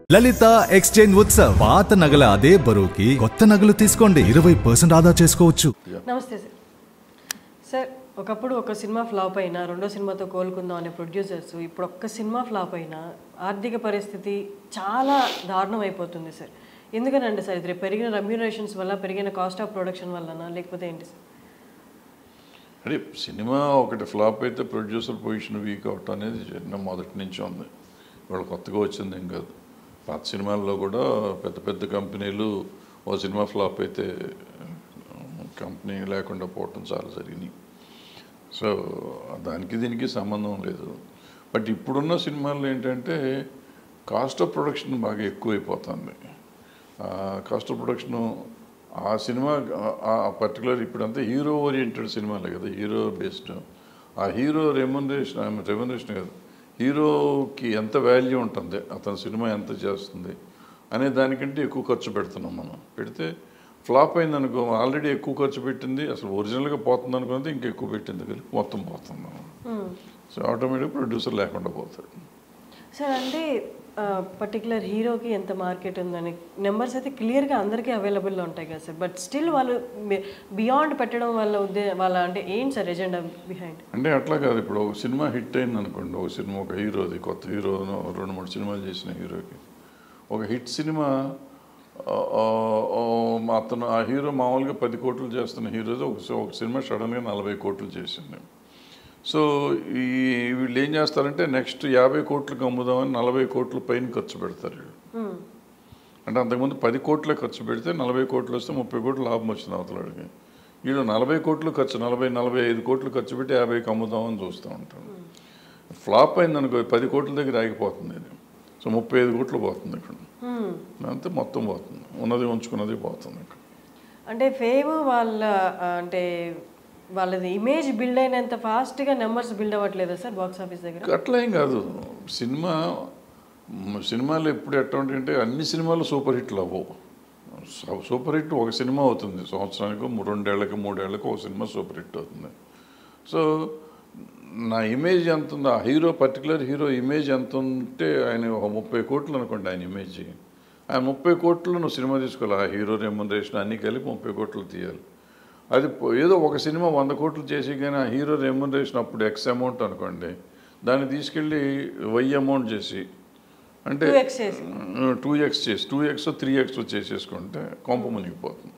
లలిత exchange Utsav పాత నగల అదే బరువుకి కొత్త నగలు తీసుకోండి ఇరవై పర్సెంట్ ఆదా చేసుకోవచ్చు నమస్తే సార్ సార్ ఒకప్పుడు ఒక సినిమా ఫ్లాప్ అయినా రెండో సినిమాతో కోలుకుందాం అనే ప్రొడ్యూసర్స్ ఇప్పుడు ఒక్క సినిమా ఫ్లాప్ అయినా ఆర్థిక పరిస్థితి చాలా దారుణం అయిపోతుంది సార్ ఎందుకనండి సార్ ఇది పెరిగిన రెమ్యూనరేషన్స్ వల్ల పెరిగిన కాస్ట్ ఆఫ్ ప్రొడక్షన్ వల్లనా లేకపోతే ఏంటి సార్ అంటే సినిమా ఒకటి ఫ్లాప్ అయితే ప్రొడ్యూసర్ పొజిషన్ వీక్ అవటం అనేది చిన్న మొదటి నుంచి ఉంది ఇవాళ కొత్తగా వచ్చింది ఏం కాదు పాత సినిమాల్లో కూడా పెద్ద పెద్ద కంపెనీలు ఓ సినిమా ఫ్లాప్ అయితే కంపెనీ లేకుండా పోవటం చాలా జరిగినాయి సో దానికి దీనికి సంబంధం లేదు బట్ ఇప్పుడున్న సినిమాల్లో ఏంటంటే కాస్ట్ ఆఫ్ ప్రొడక్షన్ బాగా ఎక్కువైపోతుంది కాస్ట్ ఆఫ్ ప్రొడక్షన్ ఆ సినిమా ఆ పర్టికులర్ ఇప్పుడంతా హీరో ఓరియంటెడ్ సినిమాలే కదా హీరో బేస్డ్ ఆ హీరో రెమ్యునరేషన్ రెమ్యునరేషన్ కాదు హీరోకి ఎంత వాల్యూ ఉంటుంది అతని సినిమా ఎంత చేస్తుంది అనే దానికంటే ఎక్కువ ఖర్చు పెడుతున్నాం మనం పెడితే ఫ్లాప్ అయింది అనుకో ఆల్రెడీ ఎక్కువ ఖర్చు పెట్టింది అసలు ఒరిజినల్గా పోతుంది అనుకుంటే ఇంకా ఎక్కువ పెట్టింది కలిపి మొత్తం పోతుంది సో ఆటోమేటిక్ ప్రొడ్యూసర్ లేకుండా పోతాడు సార్ అంటే పర్టికులర్ హీరోకి ఎంత మార్కెట్ ఉందని నెంబర్స్ అయితే క్లియర్గా అందరికీ అవైలబుల్లో ఉంటాయి కదా సార్ బట్ స్టిల్ వాళ్ళు బియాండ్ పెట్టడం వల్ల ఉద్దే వాళ్ళ అంటే ఏంటి సార్ ఎజెండా బిహైండ్ అంటే అట్లా కాదు ఇప్పుడు ఒక సినిమా హిట్ అయింది అనుకోండి ఒక సినిమా ఒక హీరోది కొత్త హీరో రెండు మూడు సినిమాలు చేసిన హీరోకి ఒక హిట్ సినిమా ఆ, ఆ, ఆ, అతను ఆ హీరో మామూలుగా పది కోట్లు చేస్తున్న హీరోది ఒక సి- ఒక సినిమా సడన్గా నలభై కోట్లు చేసింది సో ఈ వీళ్ళు ఏం చేస్తారంటే నెక్స్ట్ యాభై కోట్లకు అమ్ముదామని నలభై కోట్ల పైన ఖర్చు పెడతారు వీళ్ళు అంటే అంతకుముందు పది కోట్లే ఖర్చు పెడితే నలభై కోట్లు వస్తే ముప్పై కోట్లు లాభం వచ్చింది అవతలడికి వీళ్ళు నలభై కోట్లు ఖర్చు నలభై నలభై ఐదు కోట్లు ఖర్చు పెట్టి యాభైకి అమ్ముదామని చూస్తూ ఉంటారు ఫ్లాప్ అయింది అనుకో పది కోట్ల దగ్గర ఆగిపోతుంది ఇది సో ముప్పై ఐదు కోట్లు పోతుంది ఇక్కడ అంతే మొత్తం పోతుంది ఉన్నది ఉంచుకున్నది పోతుంది ఇక్కడ అంటే ఫేమ్ వాళ్ళ ఆ, అంటే వాళ్ళది ఇమేజ్ బిల్డ్ అయినంత ఫాస్ట్గా నెంబర్స్ బిల్డ్ అవ్వట్లేదా సార్ బాక్స్ ఆఫీస్ దగ్గర అట్లా ఏం కాదు సినిమా మ్, సినిమాలు ఎప్పుడు ఎట్లా ఉంటాయంటే అన్ని సినిమాలు సూపర్ హిట్లు అవ్వవు సూ- సూపర్ హిట్ ఒక సినిమా అవుతుంది సంవత్సరానికి మూ- రెండేళ్లకి మూడేళ్లకి ఒక సినిమా సూపర్ హిట్ అవుతుంది సో నా ఇమేజ్ ఎంత ఉందో ఆ హీరో పర్టికులర్ హీరో ఇమేజ్ ఎంత ఉంటే ఆయన ఒక ముప్పై కోట్లు అనుకోండి ఆయన ఇమేజ్ ఆ ముప్పై కోట్లు నువ్వు సినిమా తీసుకోవాలి ఆ హీరో రెమ్యునరేషన్ అన్నీ కలిపి ముప్పై కోట్లు తీయాలి అది పో- ఏదో ఒక సినిమా వంద కోట్లు చేసి కానీ ఆ హీరో రెమ్యునరేషన్ అప్పుడు ఎక్స్ అమౌంట్ అనుకోండి దాన్ని తీసుకెళ్ళి వెయ్యి అమౌంట్ చేసి అంటే 2x చేసి. టూ ఎక్స్ చేసి టూ ఎక్స్ త్రీ ఎక్స్ చేసేసుకుంటే కొంప మునిగిపోతుంది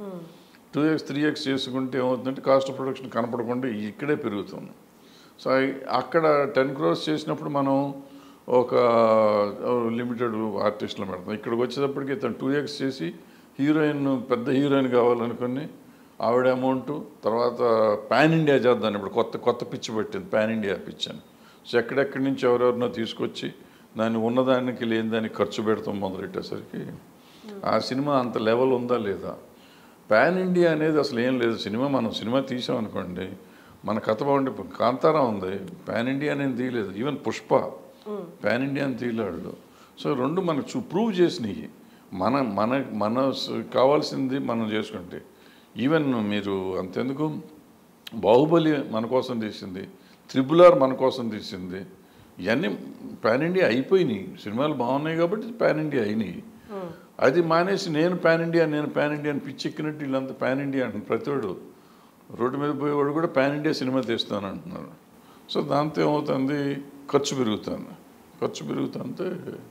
టూ ఎక్స్ త్రీ ఎక్స్ చేసుకుంటే ఏమవుతుందంటే కాస్ట్ ఆఫ్ ప్రొడక్షన్ కనపడకుండా ఇక్కడే పెరుగుతుంది సో ఐ- అక్కడ టెన్ క్రోర్స్ చేసినప్పుడు మనం ఒక లిమిటెడ్ ఆర్టిస్టులు పెడతాం ఇక్కడికి వచ్చేటప్పటికి తను టూ ఎక్స్ చేసి హీరోయిన్ పెద్ద హీరోయిన్ కావాలనుకుని ఆవిడ అమౌంట్ తర్వాత పాన్ ఇండియా చేద్దాం ఇప్పుడు కొత్త కొత్త పిచ్చి పెట్టింది పాన్ ఇండియా పిచ్ అని సో ఎక్కడెక్కడి నుంచి ఎవరెవరినో తీసుకొచ్చి దాన్ని ఉన్నదానికి లేని దానికి ఖర్చు పెడతాం మొదలెట్టేసరికి ఆ సినిమా అంత లెవెల్ ఉందా లేదా పాన్ ఇండియా అనేది అసలు ఏం లేదు సినిమా మనం సినిమా తీసామనుకోండి మన కథ బాగుండే కాంతారా ఉంది పాన్ ఇండియా అనేది తీయలేదు ఈవెన్ పుష్ప పాన్ ఇండియా అని తీయలేడు సో రెండు మనకు చూ ప్రూవ్ చేసినాయి మన మన మన స- కావాల్సింది మనం చేసుకుంటే ఈవెన్ మీరు అంతెందుకు బాహుబలి మన కోసం తీసింది త్రిబుల్ ఆర్ మన కోసం తీసింది ఇవన్నీ పాన్ ఇండియా అయిపోయినాయి సినిమాలు బాగున్నాయి కాబట్టి పాన్ ఇండియా అయినాయి అది మానేసి నేను పాన్ ఇండియా నేను పాన్ ఇండియా అని పిచ్చెక్కినట్టు వీళ్ళంతా పాన్ ఇండియా అంటున్నారు ప్రతివాడు రోడ్డు మీద పోయేవాడు కూడా పాన్ ఇండియా సినిమా తీస్తాను అంటున్నారు సో దాంతో ఏమవుతుంది ఖర్చు పెరుగుతుంది ఖర్చు పెరుగుతుంటే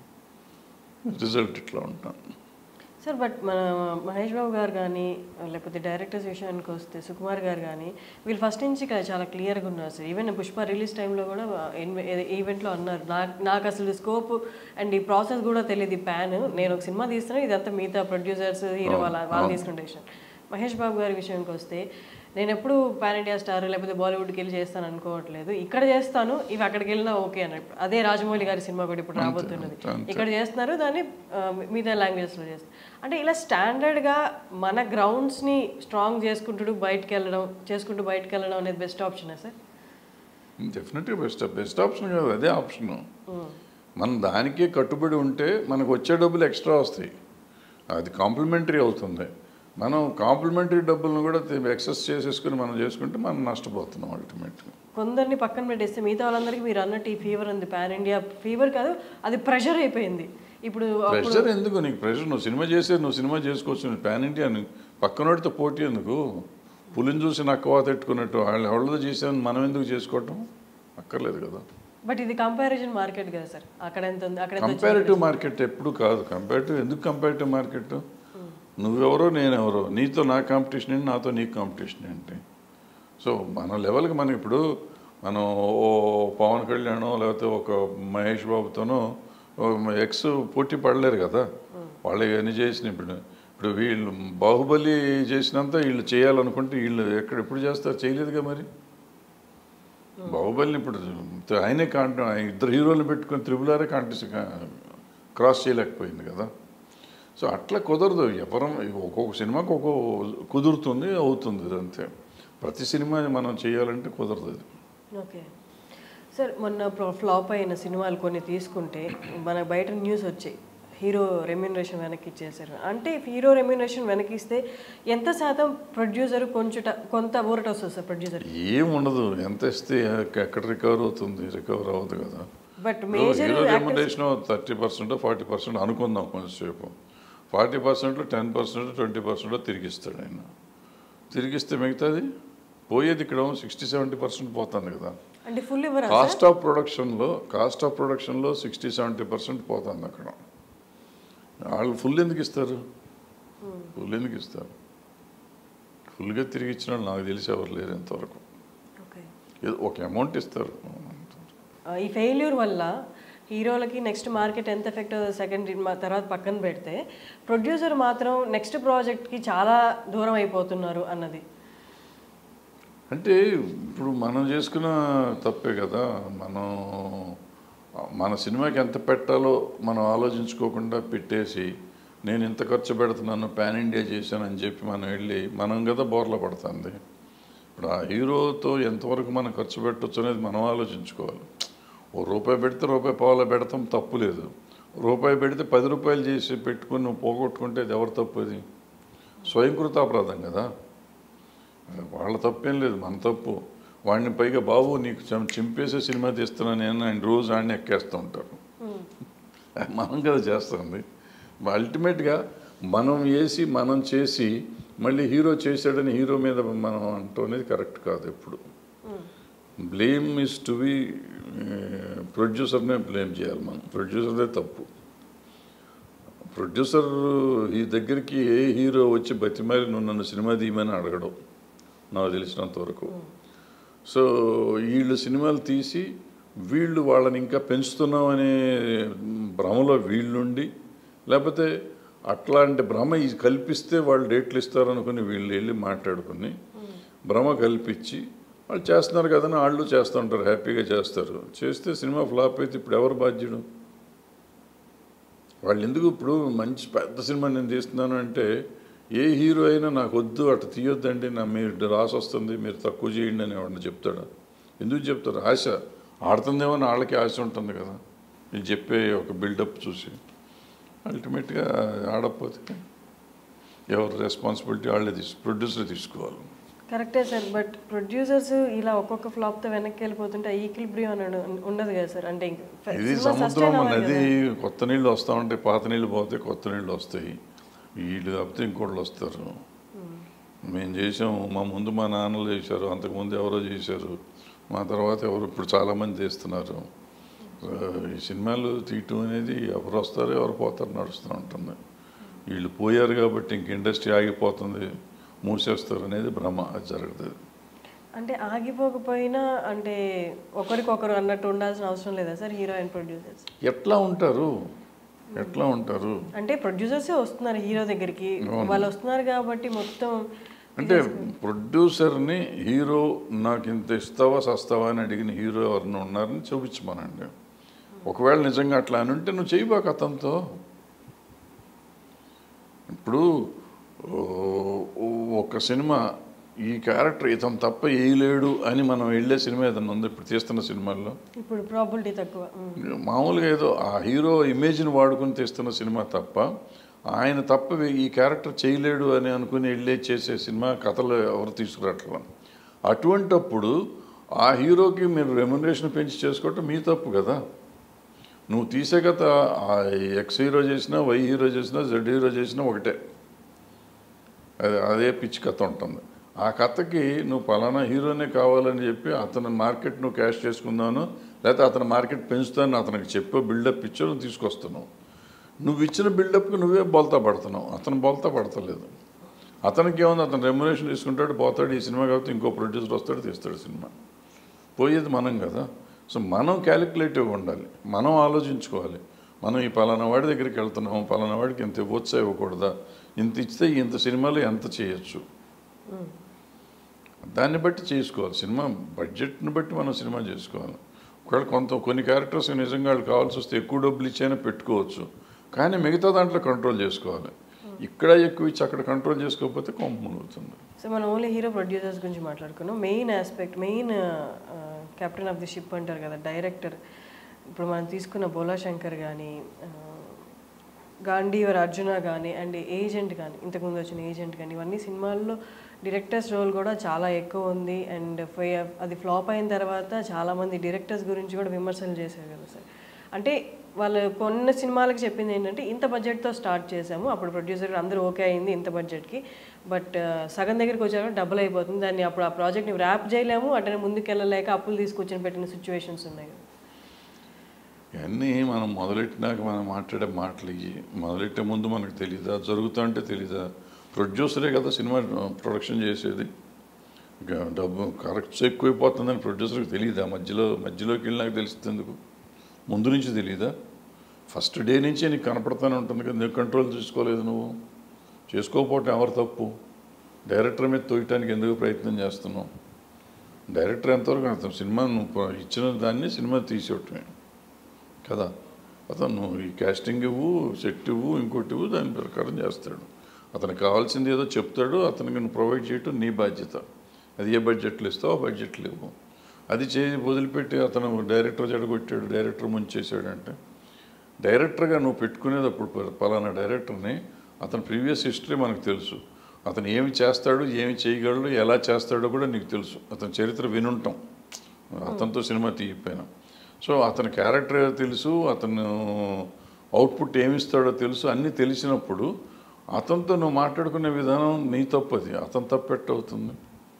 రిజల్ట్ ఇట్లా ఉంటాను సార్ బట్ మన మహేష్ బాబు గారు కానీ లేకపోతే డైరెక్టర్స్ విషయానికి వస్తే సుకుమార్ గారు కానీ వీళ్ళు ఫస్ట్ నుంచి కా- చాలా క్లియర్గా ఉన్నారు సార్ ఈవెన్ పుష్ప రిలీజ్ టైంలో కూడా ఈవెంట్లో అన్నారు నాకు నాకు అసలు స్కోప్ అండ్ ఈ ప్రాసెస్ కూడా తెలియదు ఈ ప్యాన్ నేను ఒక సినిమా తీస్తున్నా ఇదంతా మిగతా ప్రొడ్యూసర్స్ హీరో వాళ్ళ వాళ్ళు తీసుకునే decision. మహేష్ బాబు గారి విషయానికి వస్తే నేను ఎప్పుడు పాన్ ఇండియా స్టార్ లేకపోతే బాలీవుడ్కి వెళ్ళి చేస్తాను అనుకోవట్లేదు ఇక్కడ చేస్తాను ఇవి అక్కడికి వెళ్ళినా ఓకే అన్నట్టు అదే రాజమౌళి గారి సినిమా కూడా ఇప్పుడు రాబోతున్నది ఇక్కడ చేస్తున్నారు దాన్ని ఆ, మిగతా లాంగ్వేజెస్లో చేస్తారు అంటే ఇలా స్టాండర్డ్గా మన గ్రౌండ్స్ని స్ట్రాంగ్ చేసుకుంటూ బయటకు వెళ్ళడం చేసుకుంటూ బయటకు వెళ్ళడం అనేది బెస్ట్ ఆప్షనా సార్ డెఫినెట్గా బెస్ట్ బెస్ట్ ఆప్షన్ కాదు అదే ఆప్షన్ మనం దానికే కట్టుబడి ఉంటే మనకు వచ్చే డబ్బులు ఎక్స్ట్రా వస్తాయి అది కాంప్లిమెంటరీ అవుతుంది మనం కాంప్లిమెంటరీ డబ్బులను కూడా ఎక్సెస్ చేసేసుకుని మనం చేసుకుంటే మనం నష్టపోతున్నాం అల్టిమేట్గా కొందరిని పక్కన పెట్టేస్తే మిగతా వాళ్ళందరికీ మీరు అన్నట్టు ఈ ఫీవర్ ఉంది పాన్ ఇండియా ఫీవర్ కాదు అది ప్రెషర్ అయిపోయింది ఇప్పుడు అప్పుడు ప్రెషర్ ఎందుకు నీకు ప్రెషర్ నువ్వు సినిమా చేసే నువ్వు సినిమా చేసుకోవచ్చు నువ్వు పాన్ ఇండియా అని పక్కనోడితో పోటీ ఎందుకు పులిని చూసి నక్కవా తెట్టుకున్నట్టు వాళ్ళు ఎవరితో చేసామని మనం ఎందుకు చేసుకోవటం అక్కర్లేదు కదా బట్ ఇది కంపారిజన్ మార్కెట్ కదా సార్ అక్కడ ఎంత ఉంది అక్కడ ఎంత వచ్చింది? కంపారిటివ్ మార్కెట్ ఎప్పుడు కాదు కంపారిటివ్ ఎందుకు కంపారిటివ్ మార్కెట్ నువ్వెవరో నేనెవరో నీతో నా కాంపిటీషన్ ఏంటి నాతో నీ కాంపిటీషన్ ఏంటి సో మన లెవెల్కి మనం ఇప్పుడు మనం ఓ పవన్ కళ్యాణ్ లేకపోతే ఒక మహేష్ బాబుతోనో ఎక్స్ పోటీ పడలేరు కదా వాళ్ళు ఎన్ని చేసిన ఇప్పుడు ఇప్పుడు వీళ్ళు బాహుబలి చేసినంత వీళ్ళు చేయాలనుకుంటే వీళ్ళు ఎక్కడ ఎప్పుడు చేస్తారు చేయలేదుగా మరి బాహుబలిని ఇప్పుడు ఆయనే కాంట ఇద్దరు హీరోలు పెట్టుకొని త్రిబులారే కాంటెస్ట్ క్రాస్ చేయలేకపోయింది కదా సో అట్లా కుదరదు ఎవరం ఒక్కొక్క సినిమాకి ఒక్కొక్క కుదురుతుంది అవుతుంది ఇది అంతే ప్రతి సినిమా మనం చేయాలంటే కుదరదు అది ఓకే సార్ మొన్న ఫ్లాప్ అయిన సినిమాలు కొన్ని తీసుకుంటే మన బయట న్యూస్ వచ్చాయి హీరో రెమ్యూనరేషన్ వెనక్కి ఇచ్చేసారు అంటే హీరో రెమ్యూనరేషన్ వెనక్కి ఇస్తే ఎంత శాతం ప్రొడ్యూసర్ కొంచెం కొంత ఊరట వస్తుంది సార్ ప్రొడ్యూసర్ ఏం ఉండదు ఎంత ఇస్తే ఎక్కడ రికవర్ అవుతుంది రికవర్ అవ్వదు కదా but major hero remuneration thirty percent forty percent అనుకుందాం కొంచెంసేపు ఫార్టీ పర్సెంట్లో టెన్ పర్సెంట్ ట్వంటీ పర్సెంట్ తిరిగిస్తాడు ఆయన తిరిగిస్తే మిగతాది పోయేది ఇక్కడ సిక్స్టీ సెవెంటీ పర్సెంట్ పోతుంది కదా అంటే ఫుల్ ఇవ్వరా కాస్ట్ ఆఫ్ ప్రొడక్షన్లో కాస్ట్ ఆఫ్ ప్రొడక్షన్లో సిక్స్టీ సెవెంటీ పర్సెంట్ పోతుంది అక్కడ వాళ్ళు ఫుల్ ఎందుకు ఇస్తారు ఫుల్ ఎందుకు ఇస్తారు ఫుల్గా తిరిగి ఇచ్చిన వాళ్ళు నాకు తెలిసి ఎవరు లేరు ఇంతవరకు ఓకే ఏదో ఒక అమౌంట్ ఇస్తారు ఈ ఫెయిల్యూర్ వల్ల హీరోలకి నెక్స్ట్ మార్కెట్ ఎంత ఎఫెక్ట్ అవుతుంది సెకండ్ తర్వాత పక్కన పెడితే ప్రొడ్యూసర్ మాత్రం నెక్స్ట్ ప్రాజెక్ట్కి చాలా దూరం అయిపోతున్నారు అన్నది అంటే ఇప్పుడు మనం చేసుకున్న తప్పే కదా మనం మన సినిమాకి ఎంత పెట్టాలో మనం ఆలోచించుకోకుండా పెట్టేసి నేను ఇంత ఖర్చు పెడుతున్నాను పాన్ ఇండియా చేశానని చెప్పి మనం వెళ్ళి మనం కదా బోర్ల పడుతుంది ఇప్పుడు ఆ హీరోతో ఎంతవరకు మనం ఖర్చు పెట్టవచ్చు అనేది మనం ఆలోచించుకోవాలి ఓ రూపాయి పెడితే రూపాయి పావులో పెడతాం తప్పు లేదు రూపాయి పెడితే పది రూపాయలు చేసి పెట్టుకుని నువ్వు పోగొట్టుకుంటే అది ఎవరు తప్పు అది స్వయంకృతాపరాధం కదా వాళ్ళ తప్పేం లేదు మన తప్పు వాడిని పైగా బాబు నీకు చం- చింపేసే సినిమా తీస్తున్నాను నేను ఆయన రోజు ఆడిని ఎక్కేస్తూ ఉంటారు మనం కదా చేస్తుంది అల్టిమేట్గా మనం వేసి మనం చేసి మళ్ళీ హీరో చేశాడని హీరో మీద మనం అంటూ అనేది కరెక్ట్ కాదు ఎప్పుడు బ్లేమ్ ఇస్ టు బి ప్రొడ్యూసర్నే బ్లేమ్ చేయాలి మనం ప్రొడ్యూసర్దే తప్పు ప్రొడ్యూసర్ ఈ దగ్గరికి ఏ హీరో వచ్చి బతిమాలి నువ్వు నన్ను సినిమా తీయమని అడగడం నాకు తెలిసినంత వరకు సో వీళ్ళు సినిమాలు తీసి వీళ్ళు వాళ్ళని ఇంకా పెంచుతున్నాం అనే భ్రమలో వీళ్ళుండి లేకపోతే అట్లాంటి భ్రమ ఈ కల్పిస్తే వాళ్ళు డేట్లు ఇస్తారనుకుని వీళ్ళు వెళ్ళి మాట్లాడుకుని భ్రమ కల్పించి వాళ్ళు చేస్తున్నారు కదని వాళ్ళు చేస్తూ ఉంటారు హ్యాపీగా చేస్తారు చేస్తే సినిమా ఫ్లాప్ అయితే ఇప్పుడు ఎవరు బాధ్యుడు వాళ్ళు ఎందుకు ఇప్పుడు మంచి పెద్ద సినిమా నేను తీస్తున్నాను అంటే ఏ హీరో అయినా నాకు వద్దు అటు తీయొద్దండి నా మీరు రాసి వస్తుంది మీరు తక్కువ చేయండి అని ఎవరన్నా చెప్తాడా ఎందుకు చెప్తారు ఆశ ఆడుతుందేమో అని వాళ్ళకి ఆశ ఉంటుంది కదా నేను చెప్పే ఒక బిల్డప్ చూసి అల్టిమేట్గా ఆడకపోతే ఎవరు రెస్పాన్సిబిలిటీ వాళ్ళే తీసు ప్రొడ్యూసర్ తీసుకోవాలి కరెక్టే సార్ బట్ ప్రొడ్యూసర్స్ ఇలా ఒక్కొక్క ఫ్లాప్తో వెనక్కి వెళ్ళిపోతుంటే ఈక్విలిబ్రియం అని ఉండదు కదా సార్ అంటే ఇంక ఇది సినిమా sustain సముద్రం అవ్వాలి నది కదా. కొత్త నీళ్ళు వస్తూ ఉంటాయి పాత నీళ్ళు పోతే కొత్త నీళ్ళు వస్తాయి వీళ్ళు కాకపోతే ఇంకోళ్ళు వస్తారు మేము చేసాము మా ముందు మా నాన్నలు చేశారు అంతకుముందు ఎవరో చేశారు మా తర్వాత ఎవరు ఇప్పుడు చాలామంది చేస్తున్నారు ఆ, ఈ సినిమాలు తీయటం అనేది ఎవరు వస్తారో ఎవరు పోతారో నడుస్తూ ఉంటుంది వీళ్ళు పోయారు కాబట్టి ఇంక ఇండస్ట్రీ ఆగిపోతుంది మూసేస్తారు అనేది భ్రమ అది జరుగుతుంది అంటే ఆగిపోకపోయినా అంటే ఒకరికొకరు అన్నట్టు ఉండాల్సిన అవసరం లేదా సార్ హీరో అండ్ ప్రొడ్యూసర్స్ ఎట్లా ఉంటారు ఎట్లా ఉంటారు అంటే ప్రొడ్యూసర్సే వస్తున్నారు హీరో దగ్గరికి వాళ్ళు వస్తున్నారు కాబట్టి మొత్తం అంటే ప్రొడ్యూసర్ని హీరో నాకు ఇంత ఇస్తావా సస్తావా అని అడిగిన హీరో ఎవరిని ఉన్నారని చూపించమనండి ఒకవేళ నిజంగా అట్లా అని ఉంటే నువ్వు చేయబాక అతనితో ఇప్పుడు ఓ, ఒక సినిమా ఈ క్యారెక్టర్ ఇతను తప్ప వేయలేడు అని మనం వెళ్ళే సినిమా ఏదన్నా ఉంది ఇప్పుడు తీస్తున్న సినిమాల్లో ఇప్పుడు ప్రాబిలిటీ తక్కువ ఉమ్. మామూలుగా ఏదో ఆ హీరో ఇమేజ్ని వాడుకుని తీస్తున్న సినిమా తప్ప ఆయన తప్ప వే- ఈ క్యారెక్టర్ చేయలేడు అని అనుకుని వెళ్ళే చేసే సినిమా కథలు ఎవరు తీసుకురావట్లా అటువంటప్పుడు ఆ హీరోకి మీరు రెమ్యునరేషన్ పెంచి చేసుకోవటం మీ తప్పు కదా నువ్వు తీసే కథ ఆ ఎక్స్ హీరో చేసినా వై హీరో చేసినా జెడ్ హీరో చేసినా ఒకటే అది అదే పిచ్చి కథ ఉంటుంది ఆ కథకి నువ్వు పలానా హీరోనే కావాలని చెప్పి అతని మార్కెట్ నువ్వు క్యాష్ చేసుకుందాను లేకపోతే అతని మార్కెట్ పెంచుతాను అతనికి చెప్పే బిల్డప్ ఇచ్చి నువ్వు తీసుకొస్తున్నావు నువ్వు ఇచ్చిన బిల్డప్కి నువ్వే బోల్తా పడుతున్నావు అతను బోల్తా పడతలేదు అతనికి ఏముంది అతను రెమ్యునేషన్ తీసుకుంటాడు పోతాడు ఈ సినిమా కాబట్టి ఇంకో ప్రొడ్యూసర్ వస్తాడు తీస్తాడు సినిమా పోయేది మనం కదా సో మనం క్యాలిక్యులేటివ్గా ఉండాలి మనం ఆలోచించుకోవాలి మనం ఈ పలానా వాడి దగ్గరికి వెళ్తున్నాం పలానా వాడికి ఇంత ఇవ్వచ్చా ఇవ్వకూడదా ఇంత ఇస్తే ఇంత సినిమాలు ఎంత చేయొచ్చు దాన్ని బట్టి చేసుకోవాలి సినిమా బడ్జెట్ని బట్టి మనం సినిమా చేసుకోవాలి ఒకవేళ కొంత కొన్ని క్యారెక్టర్స్ నిజంగా వాళ్ళు కావాల్సి వస్తే ఎక్కువ డబ్బులు ఇచ్చైనా పెట్టుకోవచ్చు కానీ మిగతా దాంట్లో కంట్రోల్ చేసుకోవాలి ఇక్కడ ఎక్కువ ఇచ్చి అక్కడ కంట్రోల్ చేసుకోకపోతే కొంప మునుగుతుంది సో మనం ఓన్లీ హీరో ప్రొడ్యూసర్స్ గురించి మాట్లాడుకున్నాం main aspect main captain of the ship అంటారు కదా డైరెక్టర్ ఇప్పుడు మనం తీసుకున్న బోలా శంకర్ కానీ గాంధీవర్ అర్జున కానీ అండ్ ఏజెంట్ కానీ ఇంతకుముందు వచ్చిన ఏజెంట్ కానీ ఇవన్నీ సినిమాల్లో డైరెక్టర్స్ రోల్ కూడా చాలా ఎక్కువ ఉంది అండ్ అది ఫ్లాప్ అయిన తర్వాత చాలామంది డైరెక్టర్స్ గురించి కూడా విమర్శలు చేశారు కదా సార్ అంటే వాళ్ళు కొన్ని సినిమాలకు చెప్పింది ఏంటంటే ఇంత బడ్జెట్తో స్టార్ట్ చేసాము అప్పుడు ప్రొడ్యూసర్ అందరూ ఓకే అయింది ఇంత బడ్జెట్కి బట్ సగం దగ్గరికి వచ్చాక డబుల్ అయిపోతుంది దాన్ని అప్పుడు ఆ ప్రాజెక్ట్ని ర్యాప్ చేయలేము అంటే ముందుకెళ్ళలేక అప్పులు తీసుకొచ్చిన పెట్టిన సిచ్యువేషన్స్ ఉన్నాయి కదా ఇవన్నీ మనం మొదలెట్టినాక మనం మాట్లాడే మాటలు ఇవి మొదలెట్టే ముందు మనకు తెలీదా జరుగుతా అంటే తెలీదా ప్రొడ్యూసరే కదా సినిమా ప్రొడక్షన్ చేసేది ఇక డబ్బు ఖర్చు ఎక్కువైపోతుందని ప్రొడ్యూసర్కి తెలియదా మధ్యలో మధ్యలోకి వెళ్ళినాక తెలుస్తుంది ఎందుకు ముందు నుంచి తెలీదా ఫస్ట్ డే నుంచే నీకు కనపడతానే ఉంటుంది కదా నువ్వు కంట్రోల్ చేసుకోలేదు నువ్వు చేసుకోకపోవటం ఎవరు తప్పు డైరెక్టర్ మీద తోయటానికి ఎందుకు ప్రయత్నం చేస్తున్నావు డైరెక్టర్ ఎంతవరకు అతను సినిమా నువ్వు ఇచ్చిన దాన్ని సినిమా తీసేయటమే కదా అతను నువ్వు ఈ కాస్టింగ్ ఇవ్వు సెట్ ఇవ్వు ఇంకోటి ఇవ్వు దాని ప్రకారం చేస్తాడు అతనికి కావాల్సింది ఏదో చెప్తాడు అతనికి నువ్వు ప్రొవైడ్ చేయటం నీ బాధ్యత అది ఏ బడ్జెట్లు ఇస్తావు ఆ బడ్జెట్లు ఇవ్వు అది చే వదిలిపెట్టి అతను డైరెక్టర్ చెడగొట్టాడు డైరెక్టర్ ముంచేసాడు అంటే డైరెక్టర్గా నువ్వు పెట్టుకునేటప్పుడు ప- పలానా డైరెక్టర్ని అతని ప్రీవియస్ హిస్టరీ మనకు తెలుసు అతను ఏమి చేస్తాడు ఏమి చేయగలడు ఎలా చేస్తాడో కూడా నీకు తెలుసు అతని చరిత్ర వినుంటాం అతనితో సినిమా తీయకపోయినా సో అతని క్యారెక్టర్ తెలుసు అతను అవుట్పుట్ ఏమిస్తాడో తెలుసు అన్నీ తెలిసినప్పుడు అతనితో నువ్వు మాట్లాడుకునే విధానం నీ తప్పు అది అతని తప్పెట్ట అవుతుంది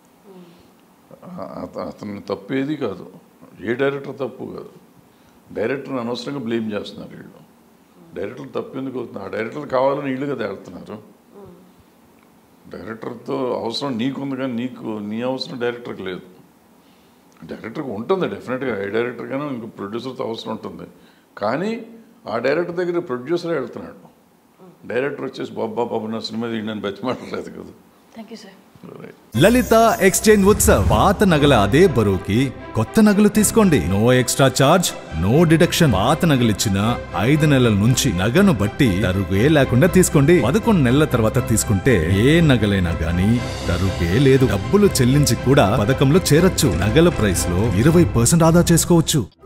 అత- అతని తప్పు ఏది కాదు ఏ డైరెక్టర్ తప్పు కాదు డైరెక్టర్ని అనవసరంగా బ్లేమ్ చేస్తున్నారు వీళ్ళు డైరెక్టర్ తప్పు ఎందుకు అవుతుంది ఆ డైరెక్టర్ కావాలని వీళ్ళు కదా వెళ్తున్నారు డైరెక్టర్తో అవసరం నీకుంది కానీ నీకు నీ అవసరం డైరెక్టర్కి లేదు డైరెక్టర్కి ఉంటుంది డెఫినెట్గా ఏ డైరెక్టర్గానో ఇంకో ప్రొడ్యూసర్తో అవసరం ఉంటుంది కానీ ఆ డైరెక్టర్ దగ్గర ప్రొడ్యూసరే వెళ్తున్నాడు డైరెక్టర్ వచ్చేసి బాబా బాబు నా సినిమా తీయడానికి బతిమాటలేదు కదా thank you sir right Lalitha exchange Utsav పాత నగల అదే బరువుకి కొత్త నగలు తీసుకోండి no extra charge no deduction పాత నగలిచ్చిన ఐదు నెలల నుంచి నగను బట్టి తరుగే లేకుండా తీసుకోండి పదకొండు నెలల తర్వాత తీసుకుంటే ఏ నగలైనా గానీ తరుగే లేదు డబ్బులు చెల్లించి కూడా పథకంలో చేరొచ్చు నగల ప్రైస్ లో ఇరవై పర్సెంట్ ఆదా చేసుకోవచ్చు